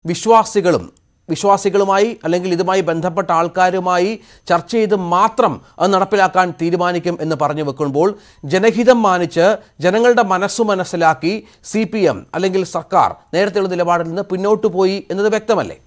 വിശ്വാസികളും വിശ്വാസികളുമായി അല്ലെങ്കിൽ ഇതുമായി ബന്ധപ്പെട്ട ആൾക്കാരുമായി ചർച്ച ചെയ്ത് മാത്രം അത് നടപ്പിലാക്കാൻ തീരുമാനിക്കും എന്ന് പറഞ്ഞു വെക്കുമ്പോൾ ജനഹിതം മാനിച്ച് ജനങ്ങളുടെ മനസ്സു മനസ്സിലാക്കി സി പി എം അല്ലെങ്കിൽ സർക്കാർ നേരത്തെയുള്ള നിലപാടിൽ നിന്ന് പിന്നോട്ട് പോയി എന്നത് വ്യക്തമല്ലേ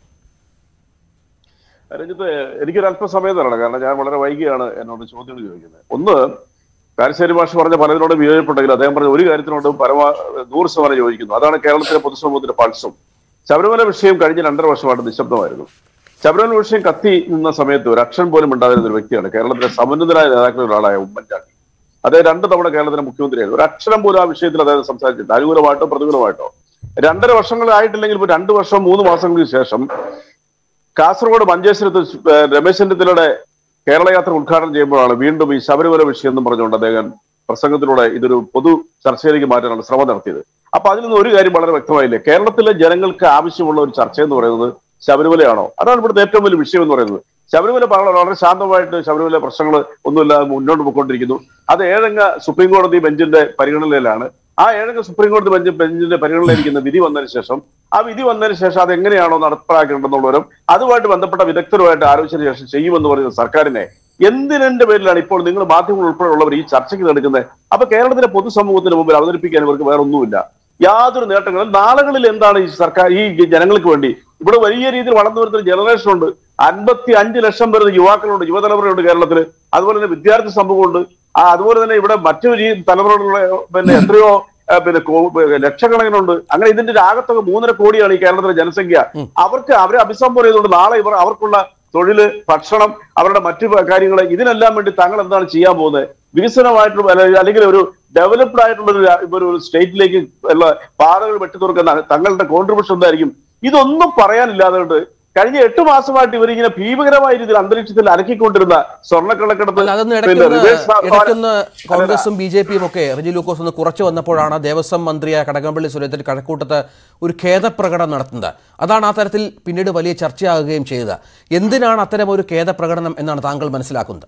രഞ്ജിത്ത് എനിക്കൊരു അല്പസമയം തരണം കാരണം ഞാൻ വളരെ വൈകിയാണ് എന്നോട് ചോദ്യങ്ങൾ ചോദിക്കുന്നത് ഒന്ന് കാരശ്ശേരി ഭാഷ പറഞ്ഞ പലതിനോട് വിയോജിപ്പുണ്ടെങ്കിൽ അദ്ദേഹം പറഞ്ഞ ഒരു കാര്യത്തിനോട് പരമാ നൂറ് ശതമാനം യോജിക്കുന്നു അതാണ് കേരളത്തിലെ പൊതുസമൂഹത്തിന്റെ പൾസും ശബരിമല വിഷയം കഴിഞ്ഞ രണ്ടര വർഷമായിട്ട് നിശബ്ദമായിരുന്നു ശബരിമല വിഷയം കത്തി നിന്ന സമയത്ത് ഒരു അക്ഷരം പോലും ഉണ്ടായിരുന്ന ഒരു വ്യക്തിയാണ് കേരളത്തിലെ സമന്വിതരായ നേതാക്കളിൽ ഒരാളായ ഉമ്മൻചാണ്ടി അദ്ദേഹം രണ്ട് തവണ കേരളത്തിലെ മുഖ്യമന്ത്രിയായിരുന്നു ഒരു അക്ഷരം പോലും ആ വിഷയത്തിൽ അദ്ദേഹം സംസാരിച്ചിട്ടുണ്ട് അനുകൂലമായിട്ടോ പ്രതികൂലമായിട്ടോ രണ്ടര വർഷങ്ങളായിട്ടില്ലെങ്കിൽ ഇപ്പോൾ രണ്ടു വർഷം മൂന്ന് മാസങ്ങൾക്ക് ശേഷം കാസർഗോഡ് മഞ്ചേശ്വരത്ത് ഏഹ് രമേശ് ചെന്നിത്തലയുടെ കേരള യാത്ര ഉദ്ഘാടനം ചെയ്യുമ്പോഴാണ് വീണ്ടും ഈ ശബരിമല വിഷയം എന്നും പറഞ്ഞുകൊണ്ട് അദ്ദേഹം പ്രസംഗത്തിലൂടെ ഇതൊരു പൊതു ചർച്ചയിലേക്ക് മാറ്റാനുള്ള ശ്രമം നടത്തിയത് അപ്പൊ അതിൽ നിന്ന് ഒരു കാര്യം വളരെ വ്യക്തമായില്ലേ കേരളത്തിലെ ജനങ്ങൾക്ക് ആവശ്യമുള്ള ഒരു ചർച്ച എന്ന് പറയുന്നത് ശബരിമലയാണോ അതാണ് ഇവിടുത്തെ ഏറ്റവും വലിയ വിഷയം എന്ന് പറയുന്നത് ശബരിമല വളരെ വളരെ ശാന്തമായിട്ട് ശബരിമല പ്രശ്നങ്ങൾ ഒന്നുമില്ലാതെ മുന്നോട്ട് പോയിക്കൊണ്ടിരിക്കുന്നു അത് ഏഴംഗ സുപ്രീം കോടതി ബെഞ്ചിന്റെ പരിഗണനയിലാണ് ആ ഏഴംഗ സുപ്രീം കോടതി ബെഞ്ച് ബെഞ്ചിന്റെ പരിഗണനയിലിരിക്കുന്ന വിധി വന്നതിന് ശേഷം ആ വിധി വന്നതിന് ശേഷം അത് എങ്ങനെയാണോ നടപ്പിലാക്കേണ്ടതെന്നുള്ളവരും അതുമായിട്ട് ബന്ധപ്പെട്ട വിദഗ്ധരുമായിട്ട് ആലോചിച്ചതിന് ശേഷം ചെയ്യുമെന്ന് പറയുന്ന സർക്കാരിനെ എന്തിനെന്റെ പേരിലാണ് ഇപ്പോൾ നിങ്ങൾ മാധ്യമങ്ങൾ ഉൾപ്പെടെയുള്ളവർ ഈ ചർച്ചയ്ക്ക് നടക്കുന്നത് അപ്പൊ കേരളത്തിലെ പൊതുസമൂഹത്തിന് മുമ്പിൽ അവതരിപ്പിക്കാൻ ഇവർക്ക് വേറെ ഒന്നുമില്ല യാതൊരു നേട്ടങ്ങളും നാളുകളിൽ എന്താണ് ഈ സർക്കാർ ഈ ജനങ്ങൾക്ക് വേണ്ടി ഇവിടെ വലിയ രീതിയിൽ വളർന്നു വരുന്ന ജനറേഷൻ ഉണ്ട് അൻപത്തി അഞ്ച് ലക്ഷം വരുന്ന യുവാക്കളുണ്ട് യുവതലമുറയുണ്ട് കേരളത്തിൽ അതുപോലെ തന്നെ വിദ്യാർത്ഥി സമൂഹമുണ്ട് ആ അതുപോലെ തന്നെ ഇവിടെ മറ്റു ഈ തലമുറകളുടെ പിന്നെ എത്രയോ ആ, പിന്നെ കോ- പിന്നെ ലക്ഷക്കണക്കിനുണ്ട് അങ്ങനെ ഇതിന്റെ ഒരു ആകത്തുക മൂന്നര കോടിയാണ് ഈ കേരളത്തിലെ ജനസംഖ്യ അവർക്ക് അവരെ അഭിസംബോധന ചെയ്തുകൊണ്ട് നാളെ ഇവർ അവർക്കുള്ള തൊഴില് ഭക്ഷണം അവരുടെ മറ്റു കാര്യങ്ങൾ ഇതിനെല്ലാം വേണ്ടി താങ്കൾ എന്താണ് ചെയ്യാൻ പോകുന്നത് വികസനമായിട്ടുള്ള അല്ല- അല്ലെങ്കിൽ ഒരു ഡെവലപ്ഡ് ആയിട്ടുള്ള ഒരു രാ- ഒരു സ്റ്റേറ്റിലേക്ക് ഉള്ള പാതകൾ വെട്ടിത്തുറക്കുന്ന തങ്ങളുടെ കോൺട്രിബ്യൂഷൻ എന്തായിരിക്കും ഇതൊന്നും പറയാനില്ലാതെ കൊണ്ട് കഴിഞ്ഞ എട്ട് മാസമായിട്ട് ഇവരിങ്ങനെ ഭീകരമായ രീതിയിൽ അന്തരീക്ഷത്തിൽ അലക്കിക്കൊണ്ടിരുന്ന സ്വർണ്ണക്കള്ളക്കടത്ത് അല്ല അതൊന്ന് പിന്നെ ഇടയ്ക്കൊന്ന് റിവേഴ്സ് ഭാ- ഇടയ്ക്കൊന്ന് കോൺഗ്രസും ബി ജെ പിയും ഒക്കെ റിജി ലൂക്കോസ് ഒന്ന് കുറച്ച് വന്നപ്പോഴാണ് ദേവസ്വം മന്ത്രിയായ കടകംപള്ളി സുരേന്ദ്രൻ കഴക്കൂട്ടത്ത് ഒരു ഖേദപ്രകടനം നടത്തുന്നത് അതാണ് ആ തരത്തിൽ പിന്നീട് വലിയ ചർച്ചയാകുകയും ചെയ്തത് എന്തിനാണ് അത്തരം ഒരു ഖേദപ്രകടനം എന്നാണ് താങ്കൾ മനസ്സിലാക്കുന്നത്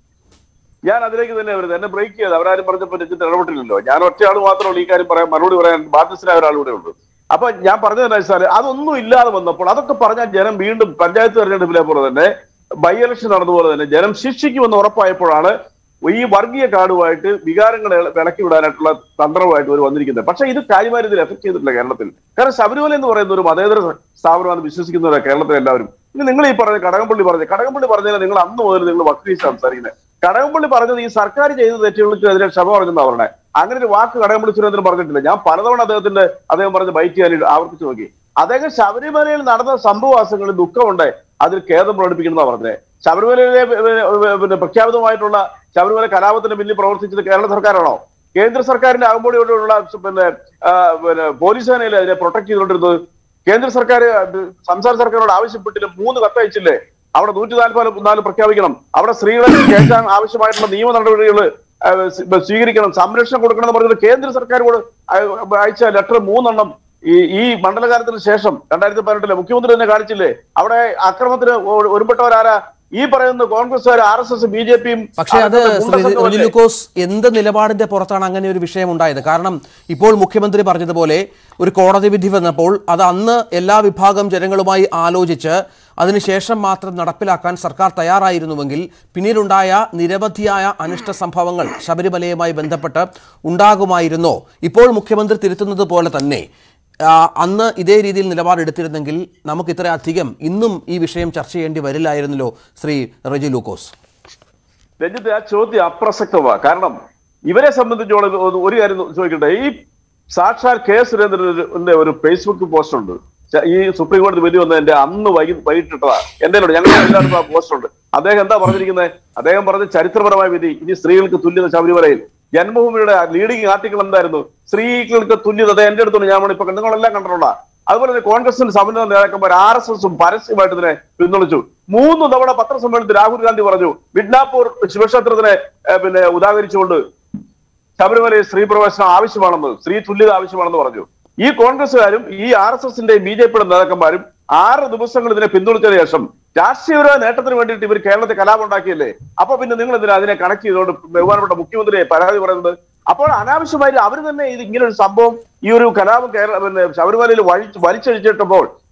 ഞാൻ അതിലേക്ക് തന്നെ വരുന്നത് എന്നെ ബ്രേക്ക് ചെയ്ത് അവരാരും പറഞ്ഞപ്പോൾ രഞ്ജിത്ത് ഇടപെട്ടില്ലല്ലോ ഞാൻ ഒറ്റയാൾ മാത്രമല്ല ഈ കാര്യം പറയാൻ മറുപടി പറയാൻ ബാധ്യസ്ഥനായ ഒരാൾ കൂടെ ഉണ്ട് അപ്പൊ ഞാൻ പറഞ്ഞത് എന്താ വെച്ചാൽ അതൊന്നും ഇല്ലാതെ വന്നപ്പോൾ അതൊക്കെ പറഞ്ഞാൽ ജനം വീണ്ടും പഞ്ചായത്ത് തെരഞ്ഞെടുപ്പിലെ പോലെ തന്നെ ബൈ ഇലക്ഷൻ നടന്നപോലെ തന്നെ ജനം ശിക്ഷിക്കുമെന്ന് ഉറപ്പായപ്പോഴാണ് ഈ വർഗീയ കാർഡുമായിട്ട് വികാരങ്ങളെ ഇളക്കി വിടാനായിട്ടുള്ള തന്ത്രമായിട്ട് ഇവർ വന്നിരിക്കുന്നത് പക്ഷേ ഇത് കാര്യമായി ഇതിൽ എഫക്ട് ചെയ്തിട്ടില്ല കേരളത്തിൽ കാരണം ശബരിമല എന്ന് പറയുന്ന ഒരു മതേതര സ്ഥാപനമാണ് വിശ്വസിക്കുന്നവരാണ് കേരളത്തിലെ എല്ലാവരും ഇനി നിങ്ങൾ ഈ പറഞ്ഞ കടകംപള്ളി പറഞ്ഞത് കടകംപള്ളി പറഞ്ഞാൽ നിങ്ങൾ അന്ന് മുതൽ നിങ്ങൾ വക്രീസ് സംസാരിക്കുന്നത് കടകംപള്ളി പറഞ്ഞത് ഈ സർക്കാർ ചെയ്ത തെറ്റുകൾക്കെതിരെ ക്ഷമ പറഞ്ഞെന്നാ പറഞ്ഞത് അങ്ങനെ ഒരു വാക്ക് കടകംപള്ളി സുരേന്ദ്രൻ പറഞ്ഞിട്ടില്ല ഞാൻ പലതവണ അദ്ദേഹത്തിന്റെ അദ്ദേഹം പറഞ്ഞ ബൈറ്റ് ഞാൻ ആവർത്തിച്ച് നോക്കി അദ്ദേഹം ശബരിമലയിൽ നടന്ന സംഭവവാസങ്ങളിൽ ദുഃഖമുണ്ട് അതിൽ ഖേദം പ്രകടിപ്പിക്കണമെന്നാ പറഞ്ഞത് ശബരിമലയിലെ ഏർ, ഏർ, പിന്നെ പ്രഖ്യാപിതമായിട്ടുള്ള ശബരിമല കലാപത്തിന്റെ പിന്നിൽ പ്രവർത്തിച്ചത് കേരള സർക്കാരാണോ കേന്ദ്ര സർക്കാരിന്റെ അകമ്പോടിയോടുള്ള പിന്നെ ആ, പിന്നെ പോലീസ് സേനയിൽ അതിനെ പ്രൊട്ടക്ട് ചെയ്തുകൊണ്ടിരുന്നത് കേന്ദ്ര സർക്കാർ അത് സംസ്ഥാന സർക്കാരോട് ആവശ്യപ്പെട്ടില്ല മൂന്ന് കത്തയച്ചില്ലേ അവിടെ നൂറ്റി നാൽപ്പത് നാല് പ്രഖ്യാപിക്കണം അവിടെ സ്ത്രീകളെ കേൾക്കാൻ ആവശ്യമായിട്ടുള്ള നിയമ നടപടികൾ സ്വീകരിക്കണം സംരക്ഷണം കൊടുക്കണം എന്ന് പറഞ്ഞത് കേന്ദ്ര സർക്കാരോട് അയ- അയച്ച ലെറ്റർ മൂന്നെണ്ണം ഈ ഈ മണ്ഡലകാലത്തിന് ശേഷം രണ്ടായിരത്തി പതിനെട്ടിലെ മുഖ്യമന്ത്രി തന്നെ കാണിച്ചില്ലേ അവിടെ അക്രമത്തിന് ഒ- ഒരുപ്പെട്ടവരാരാ ഈ പറയുന്ന കോൺഗ്രസ്സുകാർ R S S B J പിയും പക്ഷേ അത് ശ്രീ റിജി ലൂക്കോസ് എന്ത് നിലപാടിന്റെ പുറത്താണ് അങ്ങനെ ഒരു വിഷയം ഉണ്ടായത് കാരണം ഇപ്പോൾ മുഖ്യമന്ത്രി പറഞ്ഞതുപോലെ ഒരു കോടതി വിധി വന്നപ്പോൾ അത് അന്ന് എല്ലാ വിഭാഗം ജനങ്ങളുമായി ആലോചിച്ച് അതിനുശേഷം മാത്രം നടപ്പിലാക്കാൻ സർക്കാർ തയ്യാറായിരുന്നുവെങ്കിൽ പിന്നീടുണ്ടായ നിരവധിയായ അനിഷ്ട സംഭവങ്ങൾ ശബരിമലയുമായി ബന്ധപ്പെട്ട് ഉണ്ടാകുമായിരുന്നോ ഇപ്പോൾ മുഖ്യമന്ത്രി തിരുത്തുന്നത് പോലെ തന്നെ ആ, അന്ന് ഇതേ രീതിയിൽ നിലപാടെടുത്തിരുന്നെങ്കിൽ നമുക്ക് ഇത്രയധികം ഇന്നും ഈ വിഷയം ചർച്ച ചെയ്യേണ്ടി വരില്ലായിരുന്നല്ലോ ശ്രീ റെജി ലൂക്കോസ് രഞ്ജിത്ത് ആ ചോദ്യം അപ്രസക്തമാണ് കാരണം ഇവരെ സംബന്ധിച്ചോളം ഒരു- ഒരു കാര്യം ചോദിക്കട്ടെ ഈ സാക്ഷാൽ കെ സുരേന്ദ്രന്റെ ഒരു ഫേസ്ബുക്ക് പോസ്റ്റ് ഉണ്ട് ച- ഈ സുപ്രീം കോടതി വിധി വന്നതിന്റെ അന്ന് വൈകി വൈകിട്ടിട്ടതാ എന്റെ ഞങ്ങൾ എല്ലാവർക്കും ആ പോസ്റ്റ് ഉണ്ട് അദ്ദേഹം എന്താ പറഞ്ഞിരിക്കുന്നത് അദ്ദേഹം പറഞ്ഞ ചരിത്രപരമായ വിധി ഇനി സ്ത്രീകൾക്ക് തുല്യത ശബരിമലയിൽ ജന്മഭൂമിയുടെ ലീഡിംഗ് ആർട്ടിക്കിൾ എന്തായിരുന്നു സ്ത്രീകൾക്ക് തുല്യത അത് എന്റെ അടുത്തുണ്ട് ഞാൻ ഇപ്പൊ നിങ്ങളെല്ലാം കണ്ടിട്ടുള്ള അതുപോലെ തന്നെ കോൺഗ്രസിന്റെ സമന്വയ നേതാക്കന്മാർ ആർ എസ് എസും പരസ്യമായിട്ട് ഇതിനെ പിന്തുണച്ചു മൂന്ന് തവണ പത്രസമ്മേളനത്തിൽ രാഹുൽ ഗാന്ധി പറഞ്ഞു മിഡ്നാപൂർ ശിവക്ഷേത്രത്തിനെ ഏഹ്, പിന്നെ ഉദാഹരിച്ചുകൊണ്ട് ശബരിമലയിൽ സ്ത്രീ പ്രവേശനം ആവശ്യമാണെന്ന് സ്ത്രീ തുല്യത ആവശ്യമാണെന്ന് പറഞ്ഞു ഈ കോൺഗ്രസ്സുകാരും ഈ ആർ എസ് എസിന്റെ ബി ജെ പിയുടെ നേതാക്കന്മാരും ആറ് ദിവസങ്ങൾ ഇതിനെ പിന്തുണച്ചതിന് ശേഷം രാഷ്ട്രീയപരമായ നേട്ടത്തിന് വേണ്ടിയിട്ട് ഇവർ കേരളത്തിൽ കലാപം ഉണ്ടാക്കിയല്ലേ അപ്പൊ പിന്നെ നിങ്ങൾ എന്തിനാ അതിനെ കണക്ട് ചെയ്തുകൊണ്ട് ബഹുമാനപ്പെട്ട മുഖ്യമന്ത്രിയെ പരാതി പറയുന്നത് അപ്പോൾ അനാവശ്യമായിട്ട് അവർ തന്നെ ഇത് ഇങ്ങനെ ഒരു സംഭവം ഈ ഒരു കലാപം കേരള പിന്നെ ശബരിമലയിൽ വഴി വലിച്ചഴിച്ചിട്ടപ്പോൾ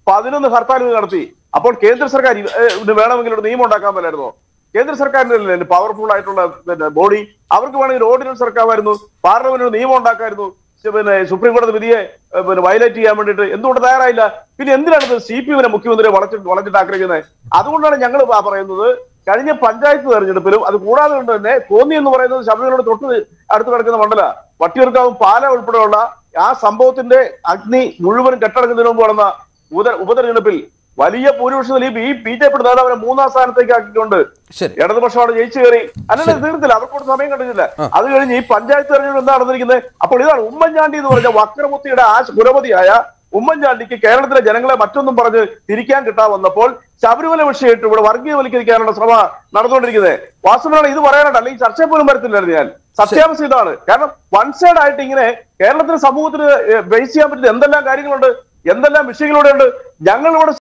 പതിനൊന്ന് ഹർത്താലുകൾ നടത്തി അപ്പോൾ കേന്ദ്ര സർക്കാർ ഇവ- ഏഹ് ഇത് വേണമെങ്കിൽ ഒരു നിയമം ഉണ്ടാക്കാൻ പറ്റായിരുന്നോ കേന്ദ്ര സർക്കാരിന്റെ പവർഫുൾ ആയിട്ടുള്ള പിന്നെ ബോഡി അവർക്ക് വേണമെങ്കിൽ ഓർഡിനൻസ് ഇറക്കാമായിരുന്നു പാർലമെന്റ് ഒരു നിയമം ഉണ്ടാക്കായിരുന്നു ശ- പിന്നെ സുപ്രീം കോടതി വിധിയെ ഏഹ്, പിന്നെ വയലേറ്റ് ചെയ്യാൻ വേണ്ടിയിട്ട് എന്തുകൊണ്ട് തയ്യാറായില്ല പിന്നെ എന്തിനാണ് ഇത് സി പി എമ്മിനെ മുഖ്യമന്ത്രിയെ വളച്ചിട്ട് വളച്ചിട്ട് ആക്രമിക്കുന്നത് അതുകൊണ്ടാണ് ഞങ്ങൾ പറയുന്നത് കഴിഞ്ഞ പഞ്ചായത്ത് തെരഞ്ഞെടുപ്പിലും അത് കൂടാതെ കൊണ്ട് തന്നെ കോന്നി എന്ന് പറയുന്നത് ശബരിമലയോട് തൊട്ട് അടുത്ത് കിടക്കുന്ന മണ്ഡല വട്ടിയൂർക്കാവും പാല ഉൾപ്പെടെയുള്ള ആ സംഭവത്തിന്റെ അഗ്നി മുഴുവനും കെട്ടടങ്ങുന്നതിന് മുമ്പ് നടന്ന ഉപത- ഉപതെരഞ്ഞെടുപ്പിൽ വലിയ ഭൂരിപക്ഷത്തിൽ ഈ ബി ജെ പി നേതാവിനെ മൂന്നാം സ്ഥാനത്തേക്ക് ആക്കിക്കൊണ്ട് ശരി ഇടതുപക്ഷമാണ് ജയിച്ചു കയറി അല്ലല്ല തീർത്തില്ല അവർക്കൂടെ സമയം കണ്ടിട്ടില്ല അത് കഴിഞ്ഞ് ഈ പഞ്ചായത്ത് തെരഞ്ഞെടുപ്പ് എന്താ നടന്നിരിക്കുന്നത് അപ്പോൾ ഇതാണ് ഉമ്മൻചാണ്ടി എന്ന് പറഞ്ഞ വക്രബുദ്ധിയുടെ ആ പുരപതിയായ ഉമ്മൻചാണ്ടിക്ക് കേരളത്തിലെ ജനങ്ങളെ മറ്റൊന്നും പറഞ്ഞ് തിരിക്കാൻ കിട്ടാൻ വന്നപ്പോൾ ശബരിമല വിഷയമായിട്ട് ഇവിടെ വർഗീയവൽക്കരിക്കാനുള്ള ശ്രമ നടന്നുകൊണ്ടിരിക്കുന്നത് വാസ്തവമാണ് ഇത് പറയാനായിട്ട് അല്ലെങ്കിൽ ചർച്ചയിൽ പോലും വരത്തില്ലായിരുന്നു ഞാൻ സത്യാവസ്ഥ ഇതാണ് കാരണം വൺ സൈഡ് ആയിട്ട് ഇങ്ങനെ കേരളത്തിലെ സമൂഹത്തിന് ബേസ് ചെയ്യാൻ പറ്റുന്ന എന്തെല്ലാം കാര്യങ്ങളുണ്ട് എന്തെല്ലാം വിഷയങ്ങളിലൂടെ ഉണ്ട് ഞങ്ങൾ ഇവിടെ